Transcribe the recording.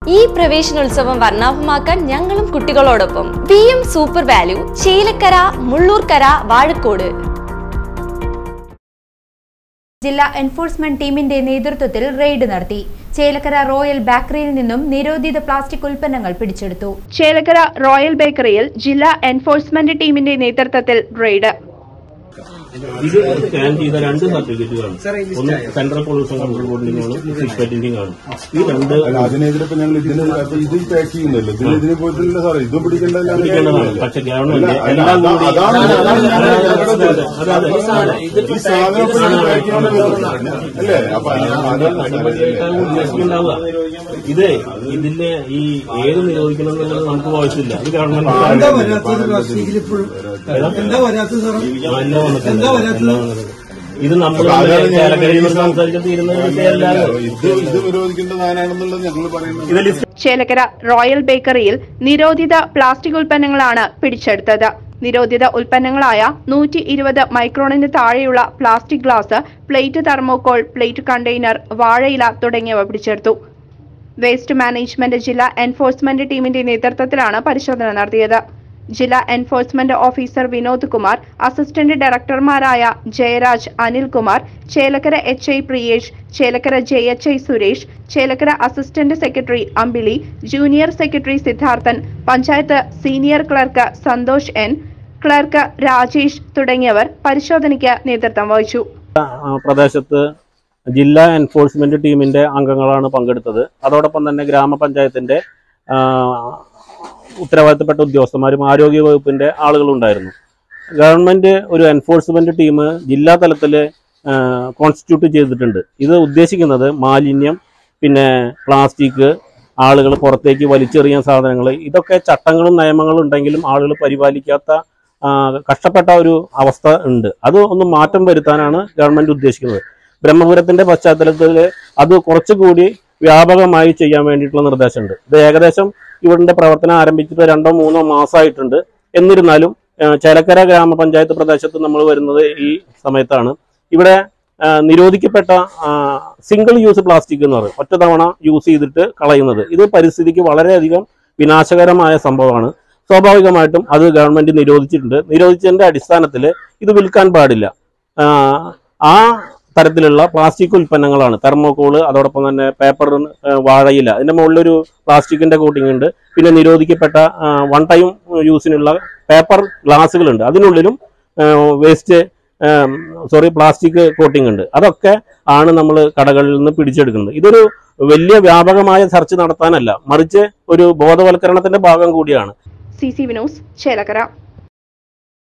ഈ പ്രവേശനോത്സവം വർണ്ണാഭമാക്കാൻ ഞങ്ങളും കുട്ടികളോടൊപ്പം V M super value Chelakkara Mullurkara Vazhakode ജില്ലാ എൻഫോഴ്സ്മെന്റ് ടീമിന്റെ നേതൃത്വത്തിൽ റെയ്ഡ് നടത്തി ചേലക്കര റോയൽ ബേക്കറിയിൽ നിന്നും നിരോധിത പ്ലാസ്റ്റിക് ഉൽപ്പന്നങ്ങൾ പിടിച്ചെടുത്തു ചേലക്കര റോയൽ ബേക്കറിയിൽ ജില്ലാ എൻഫോഴ്സ്മെന്റ് ടീമിന്റെ നേതൃത്വത്തിൽ റെയ്ഡ് ഇത് സ്കാൻ ചെയ്ത രണ്ട് സർട്ടിഫിക്കറ്റുകളാണ് ഒന്ന് സെൻട്രൽ പൊല്യൂഷൻ കൺട്രോൾ ബോർഡിന്റെയാണ് സിക്സ് പെറ്റിന്റെയും ആണ് ഈ രണ്ട് അല്ല അതിനെതിരെ ഇപ്പൊ ഞങ്ങൾ ഇതിന് അപ്പൊ ഇത് പാക്ക് ചെയ്യുന്നല്ലോ ഇതിന് ഇതിന് പോയിട്ടില്ല സാറേ ഇതും പിടിക്കേണ്ടതല്ല പിടിക്കേണ്ടതാണ്. പക്ഷെ ഗവൺമെന്റ് അല്ല, എല്ലാം അതാ- കൂടി അതാണ് അതാണ് ഞങ്ങളുടെ ഞങ്ങളുടെ ഇത്. അതെ, അതെ. ഈ സാധനം ഈ സാധനം ഇപ്പൊ ഞങ്ങൾ pack ചെയ്യാൻ പോകുന്നത്. അല്ലേ അപ്പൊ അടിപൊളിയായിട്ടാണ് ഉദ്ദേശിക്കുന്നുണ്ടാവുക ഇത് ഇതിന്റെ ഈ ഏത് നിരോധിക്കണം എന്നുള്ളത് നമുക്ക് ആവശ്യമില്ല അത് എന്താ ഗവൺമെന്റ് വരാത്തത് പ്ലാസ്റ്റിക്കിൽ ഇപ്പോഴും എന്താ വരാത്തത് സാറേ എല്ലാം വന്നിട്ടുണ്ട്. എന്താ വരാത്തത് എല്ലാം വന്നിട്ടുണ്ട്. ഇത് നമ്മൾ അപ്പൊ അതാണ് ഞാൻ ചേലക്കരയിൽ സംസാരിച്ച് തീരുന്ന വിഷയമല്ലാതെ ഇത് ഇത് വിരോധിക്കേണ്ട സാധനമാണെന്നുള്ളത് ഞങ്ങൾ പറയുന്നത് ഇത് ലിസ്റ്റ് ചേലക്കര റോയൽ ബേക്കറിയിൽ നിരോധിത പ്ലാസ്റ്റിക് ഉൽപ്പന്നങ്ങളാണ് പിടിച്ചെടുത്തത് നിരോധിത ഉൽപ്പന്നങ്ങളായ നൂറ്റി ഇരുപത് മൈക്രോണിന് താഴെയുള്ള plastic glass plate thermocol plate container വാഴയില തുടങ്ങിയവ പിടിച്ചെടുത്തു വേസ്റ്റ് മാനേജ്മെന്റ് ജില്ലാ എൻഫോഴ്സ്മെന്റ് ടീമിന്റെ നേതൃത്വത്തിലാണ് പരിശോധന നടത്തിയത് ജില്ലാ enforcement officer Vinod Kumar assistant ഡയറക്ടർമാരായ Jayaraj Anilkumar Chelakkara H I Priyesh Chelakkara J H I Suresh Chelakkara assistant secretary Ambili junior secretary Siddharthan panchayat senior clerk Santhosh N clerk Rajesh തുടങ്ങിയവർ പരിശോധനയ്ക്ക് നേതൃത്വം വഹിച്ചു ആ, പ്രദേശത്ത് ജില്ലാ എൻഫോഴ്സ്മെന്റ് ടീമിന്റെ അംഗങ്ങളാണ് പങ്കെടുത്തത് അതോടൊപ്പം തന്നെ ഗ്രാമപഞ്ചായത്തിന്റെ ആ, ഉത്തരവാദിത്തപ്പെട്ട ഉദ്യോഗസ്ഥന്മാരും ആരോഗ്യ വകുപ്പിന്റെ ആളുകളുണ്ടായിരുന്നു ഗവൺമെന്റ് ഒരു എൻഫോഴ്സ്മെന്റ് ടീം ജില്ലാ തലത്തിൽ കോൺസ്റ്റിറ്റ്യൂട്ട് ചെയ്തിട്ടുണ്ട് ഇത് ഉദ്ദേശിക്കുന്നത് മാലിന്യം പിന്നെ പ്ലാസ്റ്റിക് ആളുകൾ പുറത്തേക്ക് വലിച്ചെറിയാൻ സാധനങ്ങൾ ഇതൊക്കെ ചട്ടങ്ങളും നിയമങ്ങളും ഉണ്ടെങ്കിലും ആളുകൾ പരിപാലിക്കാത്ത ആ, കഷ്ടപ്പെട്ട ഒരു അവസ്ഥ ഉണ്ട് അത് ഒന്ന് മാറ്റം വരുത്താനാണ് ഗവൺമെന്റ് ഉദ്ദേശിക്കുന്നത് ബ്രഹ്മപുരത്തിന്റെ പശ്ചാത്തലത്തിൽ അത് കുറച്ചുകൂടി വ്യാപകമായി ചെയ്യാൻ വേണ്ടിയിട്ടുള്ള നിർദ്ദേശമുണ്ട് ഇത് ഏകദേശം ഇവരുടെ പ്രവർത്തനം ആരംഭിച്ചിട്ട് രണ്ടോ മൂന്നോ മാസമായിട്ടുണ്ട് എന്നിരുന്നാലും ആ, ചേലക്കര ഗ്രാമപഞ്ചായത്ത് പ്രദേശത്ത് നമ്മൾ വരുന്നത് ഈ സമയത്താണ് ഇവിടെ ആ, നിരോധിക്കപ്പെട്ട സിംഗിൾ യൂസ് പ്ലാസ്റ്റിക് എന്ന് പറയും ഒറ്റ തവണ യൂസ് ചെയ്തിട്ട് കളയുന്നത് ഇത് പരിസ്ഥിതിക്ക് വളരെയധികം വിനാശകരമായ സംഭവമാണ് സ്വാഭാവികമായിട്ടും അത് ഗവൺമെന്റ് നിരോധിച്ചിട്ടുണ്ട് നിരോധിച്ചതിന്റെ അടിസ്ഥാനത്തിൽ ഇത് വിൽക്കാൻ പാടില്ല ആ, ആ തരത്തിലുള്ള പ്ലാസ്റ്റിക് ഉൽപ്പന്നങ്ങളാണ് തെർമോക്കോള് അതോടൊപ്പം തന്നെ പേപ്പർ വാഴയില അതിന്റെ മുകളിലൊരു പ്ലാസ്റ്റിക്കിന്റെ കോട്ടിംഗ് ഉണ്ട് പിന്നെ നിരോധിക്കപ്പെട്ട വൺ ടൈം യൂസിനുള്ള പേപ്പർ ഗ്ലാസുകളുണ്ട് അതിനുള്ളിലും വേസ്റ്റ് സോറി പ്ലാസ്റ്റിക് കോട്ടിംഗ് ഉണ്ട് അതൊക്കെ ആണ് നമ്മൾ കടകളിൽ നിന്ന് പിടിച്ചെടുക്കുന്നത് ഇതൊരു വലിയ വ്യാപകമായ ചർച്ച നടത്താനല്ല മറിച്ച് ഒരു ബോധവൽക്കരണത്തിന്റെ ഭാഗം കൂടിയാണ് സി സി വിനോസ് ചേലക്കര